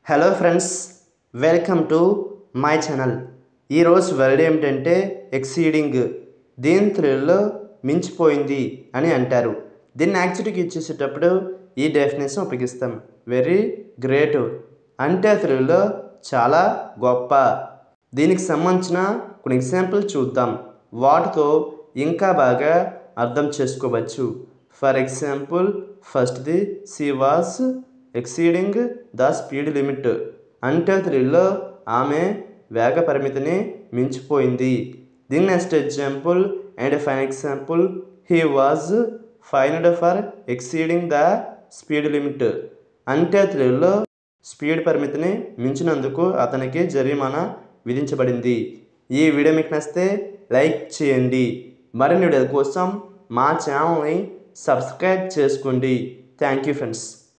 hello friends welcome to my channel ఈరోజు word ఏమిటంటే exceeding దీని తెలుగులో మించిపోయింది అని అంటారు దీన్ని యాక్చువల్గా ఇచ్చేసేటప్పుడు ఈ డెఫినేషన్ ఉపయోగిస్తాం వెరీ గ్రేట్ అంటే తెలుగులో చాలా గొప్ప దీనికి సంబంధించిన కొన్ని ఎగ్జాంపుల్ చూద్దాం వాటితో ఇంకా బాగా అర్థం చేసుకోవచ్చు ఫర్ ఎగ్జాంపుల్ ఫస్ట్ది she was exceeding the speed limit అంటే తెలుగులో ఆమె వేగ పరిమితిని మించిపోయింది దీని next example and fine example he was fined for exceeding the speed limit అంటే తెలుగులో స్పీడ్ పరిమితిని మించినందుకు అతనికి జరిమానా విధించబడింది ఈ వీడియో మీకు నచ్చితే లైక్ చేయండి మరిన్ని వీడియోల కోసం మా ఛానల్ని సబ్స్క్రైబ్ చేసుకోండి థ్యాంక్ యూ ఫ్రెండ్స్